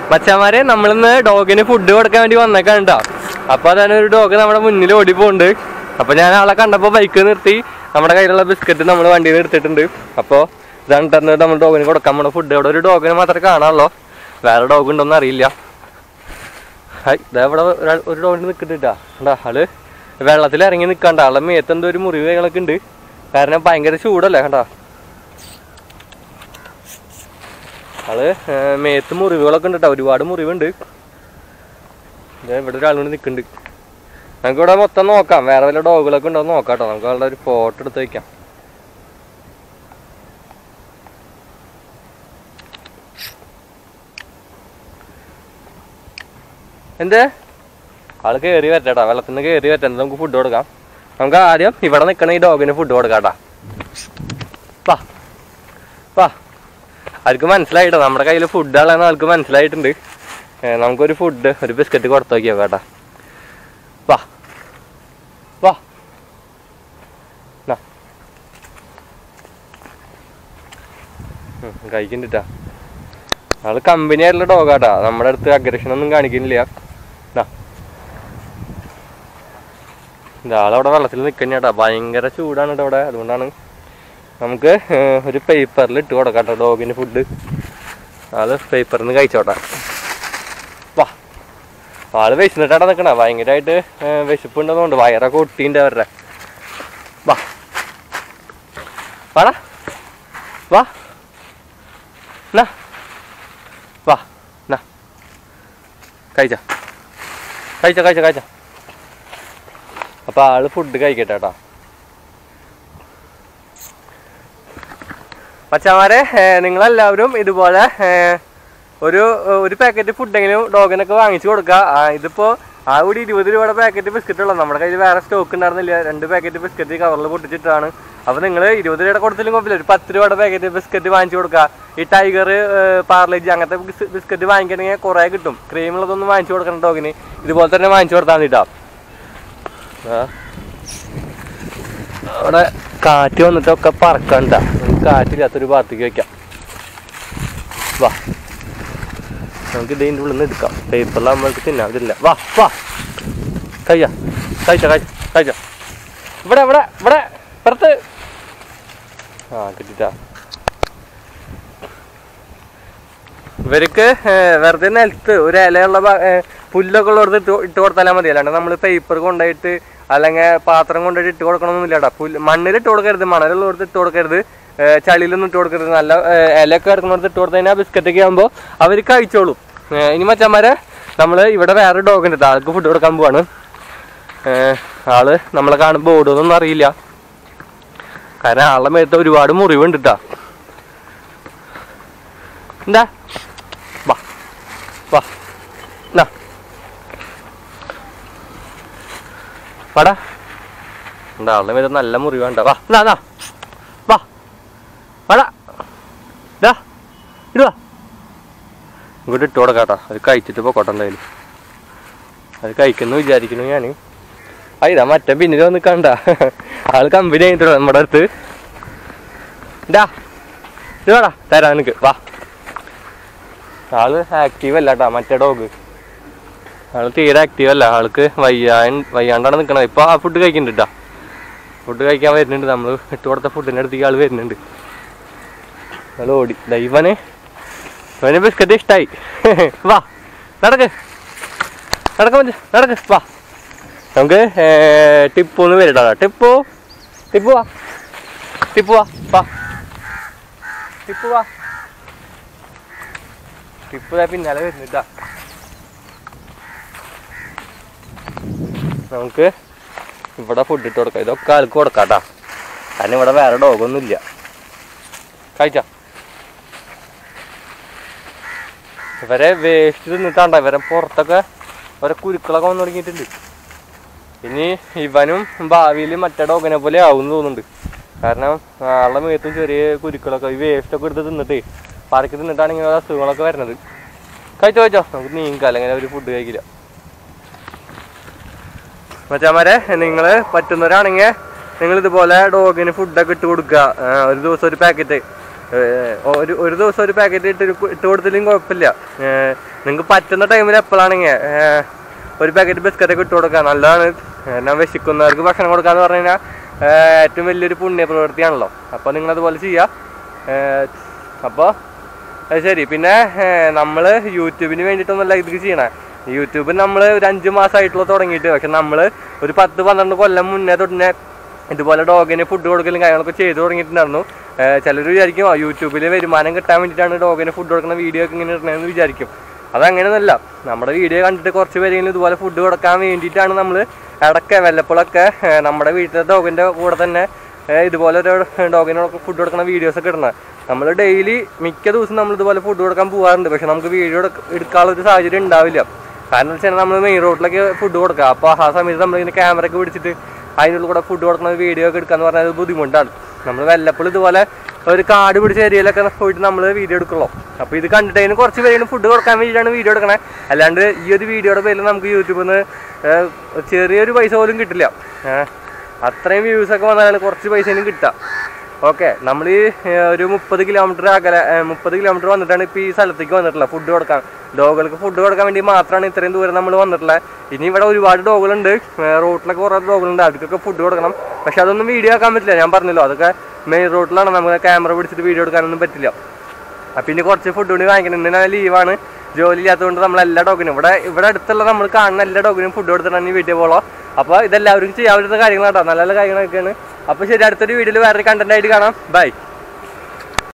മച്ചാമാരെ നമ്മളിന്ന് ഡോഗിന് ഫുഡ് കൊടുക്കാൻ വേണ്ടി വന്നേക്കാണ്ട അപ്പൊ അതാണ് ഒരു ഡോഗ് നമ്മുടെ മുന്നിൽ ഓടി പോകുന്നുണ്ട് അപ്പൊ ഞാൻ ആളെ കണ്ടപ്പോ ബൈക്ക് നിർത്തി നമ്മുടെ കയ്യിലുള്ള ബിസ്ക്കറ്റ് നമ്മൾ വണ്ടിയിൽ എടുത്തിട്ടുണ്ട് അപ്പൊ ഇതാണ് തന്നത് നമ്മൾ ഡോഗിന് കൊടുക്കാൻ പോണ ഫുഡ് ഇവിടെ ഒരു ഡോഗിനെ മാത്രമേ കാണാനുള്ളൂ വേറെ ഡോഗ് ഉണ്ടോന്ന് അറിയില്ല ഹായ് ഇതാ ഇവിടെ ഒരാൾ ഒരു ഡോഗിന് നിൽക്കുന്നുണ്ടാ എന്താ ആള് വെള്ളത്തിൽ ഇറങ്ങി നിൽക്കണ്ട ആളെ മേത്ത് എന്തോ ഒരു മുറിവ് കാര്യങ്ങളൊക്കെ ഉണ്ട് കാരണം ഭയങ്കര ചൂടല്ലേ കണ്ടാ ആള് ഏർ മേത്ത് മുറിവുകളൊക്കെ ഉണ്ട് കേട്ടോ ഒരുപാട് മുറിവുണ്ട് ദേ ഇവിടെ ഒരാൾ കൂടി നിൽക്കുന്നുണ്ട് നമുക്ക് ഇവിടെ മൊത്തം നോക്കാം വേറെ വല്ല ഡോഗുകളൊക്കെ ഉണ്ടോ എന്ന് നോക്കാം കേട്ടോ നമുക്ക് അവളുടെ ഒരു ഫോട്ടോ എടുത്ത് വയ്ക്കാം എന്ത് ആള് കയറി വരട്ടെടാ വെള്ളത്തിൽ നിന്ന് കയറി വരട്ടെ എന്നിട്ട് നമുക്ക് ഫുഡ് കൊടുക്കാം നമുക്ക് ആദ്യം ഇവിടെ നിൽക്കണ ഈ ഡോഗിന് ഫുഡ് കൊടുക്കാം കേട്ടാ വാ വാ അവർക്ക് മനസ്സിലായിട്ടോ നമ്മുടെ കയ്യിൽ ഫുഡ് ആളെന്ന് അവർക്ക് മനസ്സിലായിട്ടുണ്ട് ഏ, നമുക്കൊരു ഫുഡ് ഒരു ബിസ്ക്കറ്റ് കൊടുത്തു നോക്കിയോ കേട്ടാ വാ വാ നാ. ഉം, കഴിക്കുന്നുണ്ടാ ആള് കമ്പനി ആയിട്ടുള്ള ഡോഗാട്ടാ നമ്മുടെ അടുത്ത് അഗ്രഷൻ ഒന്നും കാണിക്കുന്നില്ല നാ. ഇതാളവിടെ വെള്ളത്തിൽ നിൽക്കുന്നേട്ടാ ഭയങ്കര ചൂടാണ് കേട്ടോ ഇവിടെ അതുകൊണ്ടാണ് നമുക്ക് ഏർ, ഒരു പേപ്പറിൽ ഇട്ട് കൊടുക്കാം കേട്ടോ ഡോഗിന് ഫുഡ് ആള് പേപ്പറിൽ നിന്ന് കഴിച്ചോട്ടെ വാ ആള് വിശന്നിട്ടാണ് നിൽക്കണ ഭയങ്കരമായിട്ട് വിശപ്പുണ്ടെന്നുണ്ട് വയറൊക്കെ ഒട്ടിണ്ട് അവരുടെ വാ വാടാ വാ നാ വാ നാ കഴിച്ച കഴിച്ച കഴിച്ച കഴിച്ച അപ്പൊ ആള് ഫുഡ് കഴിക്കട്ടെ കേട്ടോ മച്ചാമാരെ നിങ്ങളെല്ലാവരും ഇതുപോലെ ഏ, ഒരു ഒരു പാക്കറ്റ് ഫുഡെങ്കിലും ഡോഗിനൊക്കെ വാങ്ങിച്ചു കൊടുക്കുക ആ, ഇതിപ്പോ ആ കൂടി ഇരുപത് രൂപയുടെ പാക്കറ്റ് ബിസ്ക്കറ്റ് ഉള്ളത് നമ്മുടെ കയ്യിൽ വേറെ സ്റ്റോക്ക് ഉണ്ടായിരുന്നില്ല രണ്ട് പാക്കറ്റ് ബിസ്ക്കറ്റ് കവറിൽ പൊട്ടിച്ചിട്ടാണ് അപ്പൊ നിങ്ങൾ ഇരുപത് രൂപയുടെ കൊടുത്തില്ലെങ്കിൽ കുഴപ്പമില്ല ഒരു പത്ത് രൂപയുടെ പാക്കറ്റ് ബിസ്ക്കറ്റ് വാങ്ങിച്ചു കൊടുക്കുക ഈ ടൈഗർ പാർലേജ് അങ്ങനത്തെ ബിസ്ക്കറ്റ് വാങ്ങിക്കണമെങ്കിൽ കുറേ കിട്ടും ക്രീമുള്ളതൊന്നും വാങ്ങിച്ചു കൊടുക്കണം ഡോഗിന് ഇതുപോലെ തന്നെ വാങ്ങിച്ചു കൊടുത്താൽ മതിട്ടാ അവിടെ കാറ്റ് വന്നിട്ടൊക്കെ പറക്കണ്ട നമുക്ക് കാറ്റില്ലാത്തൊരു ഭാഗത്തേക്ക് വെക്കാം വാ നമുക്ക് ഇതിൻ്റെ ഉള്ളിൽ നിന്ന് എടുക്കാം പേപ്പറിലാകുമ്പോൾ നമുക്ക് തിന്നാൻ ഇതില്ല വാ വാ കഴിച്ച കഴിച്ച കഴിച്ച കഴിച്ച ഇവിടെ ഇവിടെ ഇവിടെ പുറത്ത് ആ കിട്ടിട്ടാ ഇവർക്ക് ഏർ, വെറുതെ നിലത്ത് ഒരു ഇലയുള്ള ഭാ- ഏർ, പുല്ലൊക്കെ ഉള്ളിടത്ത് ഇട്ട് ഇട്ട് കൊടുത്താലേ മതി അല്ലാണ്ട് നമ്മൾ പേപ്പർ കൊണ്ടുപോയിട്ട് അല്ലെങ്കിൽ പാത്രം കൊണ്ടുപോയിട്ട് ഇട്ട് കൊടുക്കണമെന്നില്ല കേട്ടോ പുല്ല് മണ്ണിൽ ഇട്ട് കൊടുക്കരുത് മണലുള്ളിടത്ത് ഇട്ട് കൊടുക്കരുത് ഏർ, ചളിയിലൊന്നും ഇട്ട് കൊടുക്കരുത് നല്ല ഏർ, ഇലയൊക്കെ കിടക്കുന്നിടത്ത് ഇട്ട് കൊടുത്തു കഴിഞ്ഞാൽ ബിസ്ക്കറ്റൊക്കെ ആകുമ്പോൾ അവർ കഴിച്ചോളും ഏർ, ഇനി മച്ചന്മാരെ നമ്മൾ ഇവിടെ വേറെ ഡോഗ് ഉണ്ട് ട്ടോ. ആൾക്ക് ഫുഡ് കൊടുക്കാൻ പോവാണ് ഏർ, ആള് നമ്മളെ കാണുമ്പോൾ ഓടുമെന്നൊന്നും അറിയില്ല കാരണം ആളുടെ മേത്ത് ഒരുപാട് മുറിവുണ്ട് കേട്ടോ എന്താ വാ വാ നാ വാടാ എന്താ ആളുടെ മേത്ത് നല്ല മുറിവുണ്ട് വാ നാ നാ വാ വാടാ ഇതാ ഇടുവാ ഇങ്ങോട്ട് ഇട്ട് കൊടുക്കാട്ടോ അത് കഴിച്ചിട്ട് പോക്കോട്ടെ എന്തായാലും അത് കഴിക്കുന്നു വിചാരിക്കുന്നു ഞാൻ ആ ഇതാ മറ്റേ പിന്നിൽ വന്ന് കണ്ട ആള് കമ്പനി ആയിട്ടുള്ള നമ്മുടെ അടുത്ത് ഇതാ ഇത് വേടാ തരാ നിനക്ക് വാ ആള് ആക്റ്റീവ് അല്ല കേട്ടാ മറ്റേ ഡോഗ് ആള് തീരെ ആക്റ്റീവ് അല്ല ആൾക്ക് വയ്യാ വയ്യാണ്ടാണ് നിൽക്കണത് ഇപ്പൊ ആ ഫുഡ് കഴിക്കുന്നുണ്ട് കേട്ടാ ഫുഡ് കഴിക്കാൻ വരുന്നുണ്ട് നമ്മൾ ഇട്ട് കൊടുത്ത ഫുഡിൻ്റെ അടുത്തേക്ക് ആള് വരുന്നുണ്ട് ആള് ഓടി ദാ ഇവന് ഇവന് ബിസ്ക്കറ്റ് ഇഷ്ടായി വാ നടക്ക് നടക്ക മതി നടക്ക് വാ നമുക്ക് ടിപ്പു എന്ന് പേരിട്ടാ ടിപ്പു ടിപ്പു വാ ടിപ്പു വാ വാ ടിപ്പു വാ ടിപ്പു ദാ പിന്നാലെ വരുന്നിട്ടാ നമുക്ക് ഇവിടെ ഫുഡ് ഇട്ട് കൊടുക്കാം ഇതൊക്കെ ആൾക്ക് കൊടുക്കാട്ടാ കാരണം ഇവിടെ വേറെ ഡോഗൊന്നും ഇല്ല കഴിച്ച ഇവരെ വേസ്റ്റ് തിന്നിട്ടാണ്ട ഇവരെ പുറത്തൊക്കെ ഓരോ കുരുക്കളൊക്കെ വന്നു തുടങ്ങിയിട്ടുണ്ട് ഇനി ഇവനും ഭാവിയിൽ മറ്റേ ഡോഗിനെ പോലെ ആവും തോന്നുന്നുണ്ട് കാരണം ആളുടെ മേത്തും ചെറിയ കുരുക്കളൊക്കെ ഈ വേസ്റ്റ് ഒക്കെ എടുത്ത് തിന്നിട്ട് പറക്കി തിന്നിട്ടാണ് ഇങ്ങനെ ഓരോ അസുഖങ്ങളൊക്കെ വരുന്നത് കഴിച്ചോ കഴിച്ചോ നമുക്ക് നീങ്ങാം അല്ലെങ്കിൽ അവർ ഫുഡ് കഴിക്കില്ല മച്ചാമാരെ നിങ്ങൾ പറ്റുന്നവരാണെങ്കിൽ നിങ്ങൾ ഇതുപോലെ ഡോഗിന് ഫുഡൊക്കെ ഇട്ട് കൊടുക്കുക ആ, ഒരു ദിവസം ഒരു പാക്കറ്റ് ഏഹ് ഒരു ഒരു ദിവസം ഒരു പാക്കറ്റ് ഇട്ട് ഇട്ട് കൊടുത്തില്ലെങ്കിൽ കുഴപ്പമില്ല നിങ്ങൾക്ക് പറ്റുന്ന ടൈമിൽ എപ്പോഴാണെങ്കിൽ ഒരു പാക്കറ്റ് ബിസ്ക്കറ്റൊക്കെ ഇട്ട് കൊടുക്കുക നല്ലതാണ് ഞാൻ വിശക്കുന്നവർക്ക് ഭക്ഷണം കൊടുക്കാന്ന് പറഞ്ഞു കഴിഞ്ഞാൽ ഏറ്റവും വലിയൊരു പുണ്യ പ്രവൃത്തിയാണല്ലോ അപ്പോൾ നിങ്ങളതുപോലെ ചെയ്യുക അപ്പോൾ അത് ശരി പിന്നെ നമ്മൾ യൂട്യൂബിന് വേണ്ടിയിട്ടൊന്നുമല്ല ഇത് ചെയ്യണേ യൂട്യൂബിൽ നമ്മൾ ഒരു അഞ്ച് മാസമായിട്ടുള്ള തുടങ്ങിയിട്ട് പക്ഷെ നമ്മൾ ഒരു പത്ത് പന്ത്രണ്ട് കൊല്ലം മുന്നേ തൊട്ടിനെ ഇതുപോലെ ഡോഗിന് ഫുഡ് കൊടുക്കലും കാര്യങ്ങളൊക്കെ ചെയ്തു തുടങ്ങിയിട്ടുണ്ടായിരുന്നു ചിലർ വിചാരിക്കും യൂട്യൂബിൽ വരുമാനം കിട്ടാൻ വേണ്ടിയിട്ടാണ് ഡോഗിന് ഫുഡ് കൊടുക്കുന്ന വീഡിയോ ഒക്കെ ഇങ്ങനെ ഇടണമെന്ന് വിചാരിക്കും അതങ്ങനെയൊന്നുമല്ല നമ്മുടെ വീഡിയോ കണ്ടിട്ട് കുറച്ച് പേരെങ്കിലും ഇതുപോലെ ഫുഡ് കൊടുക്കാൻ വേണ്ടിയിട്ടാണ് നമ്മൾ ഇടയ്ക്ക് വല്ലപ്പോഴൊക്കെ ഏഹ്, നമ്മുടെ വീട്ടിലെ ഡോഗിൻ്റെ കൂടെ തന്നെ ഏഹ്, ഇതുപോലെ ഒരു ഡോഗിനൊക്കെ ഫുഡ് കൊടുക്കുന്ന വീഡിയോസ് ഒക്കെ ഇടുന്നത് നമ്മൾ ഡെയിലി മിക്ക ദിവസം നമ്മൾ ഇതുപോലെ ഫുഡ് കൊടുക്കാൻ പോകാറുണ്ട് പക്ഷെ നമുക്ക് വീഡിയോ എടുക്കാനുള്ള ഒരു സാഹചര്യം ഉണ്ടാവില്ല കാരണം വെച്ചാൽ നമ്മൾ മെയിൻ റോഡിലൊക്കെ ഫുഡ് കൊടുക്കുക അപ്പോൾ ആ സമയത്ത് നമ്മളിങ്ങനെ ക്യാമറ ഒക്കെ പിടിച്ചിട്ട് അതിനുള്ളിൽ കൂടെ ഫുഡ് കൊടുക്കുന്ന വീഡിയോ ഒക്കെ എടുക്കാന്ന് പറഞ്ഞാൽ അത് ബുദ്ധിമുട്ടാണ് നമ്മൾ വല്ലപ്പോഴും ഇതുപോലെ ഒരു കാട് പിടിച്ച ഏരിയയിലൊക്കെ പോയിട്ട് നമ്മൾ വീഡിയോ എടുക്കുള്ളൂ അപ്പോൾ ഇത് കണ്ടിട്ട് അതിന് കുറച്ച് പേര് ഫുഡ് കൊടുക്കാൻ വേണ്ടിയിട്ടാണ് വീഡിയോ എടുക്കണേ അല്ലാണ്ട് ഈ ഒരു വീഡിയോയുടെ പേരിൽ നമുക്ക് യൂട്യൂബിൽ നിന്ന് ചെറിയൊരു പൈസ പോലും കിട്ടില്ല ഏഹ് അത്രയും വ്യൂസ് ഒക്കെ വന്നാലാണ് കുറച്ച് പൈസയും കിട്ടുക ഓക്കെ നമ്മൾ ഈ ഏഹ്, ഒരു മുപ്പത് കിലോമീറ്റർ അകലെ മുപ്പത് കിലോമീറ്റർ വന്നിട്ടാണ് ഇപ്പോൾ ഈ സ്ഥലത്തേക്ക് വന്നിട്ടുള്ളത് ഫുഡ് കൊടുക്കാൻ ഡോഗുകൾക്ക് ഫുഡ് കൊടുക്കാൻ വേണ്ടി മാത്രമാണ് ഇത്രയും ദൂരം നമ്മൾ വന്നിട്ടുള്ളത് ഇനി ഇവിടെ ഒരുപാട് ഡോഗുകളുണ്ട് റോട്ടിലൊക്കെ കുറേ ഡോഗുകളുണ്ട് അവർക്കൊക്കെ ഫുഡ് കൊടുക്കണം പക്ഷെ അതൊന്നും വീഡിയോ ആക്കാൻ പറ്റില്ല ഞാൻ പറഞ്ഞല്ലോ അതൊക്കെ മെയിൻ റോട്ടിലാണ് നമുക്ക് ക്യാമറ പിടിച്ചിട്ട് വീഡിയോ എടുക്കാനൊന്നും പറ്റില്ല അപ്പം ഇനി കുറച്ച് ഫുഡ് കൂടി വാങ്ങിക്കണം ഇന്ന് ഞാൻ ലീവാണ് ജോലി ഇല്ലാത്തതുകൊണ്ട് നമ്മൾ എല്ലാ ഡോഗിനും ഇവിടെ ഇവിടെ അടുത്തുള്ള നമ്മൾ കാണുന്ന എല്ലാ ഡോഗിനും ഫുഡ് കൊടുത്തിട്ടാണ് ഈ വീഡിയോ പോളോ അപ്പോൾ ഇതെല്ലാവർക്കും ചെയ്യാൻ പറ്റുന്ന കാര്യങ്ങളാട്ടോ നല്ല നല്ല കാര്യങ്ങളൊക്കെയാണ് അപ്പോൾ ശരി അടുത്തൊരു വീഡിയോയിൽ വേറൊരു കണ്ടന്റ് ആയിട്ട് കാണാം ബൈ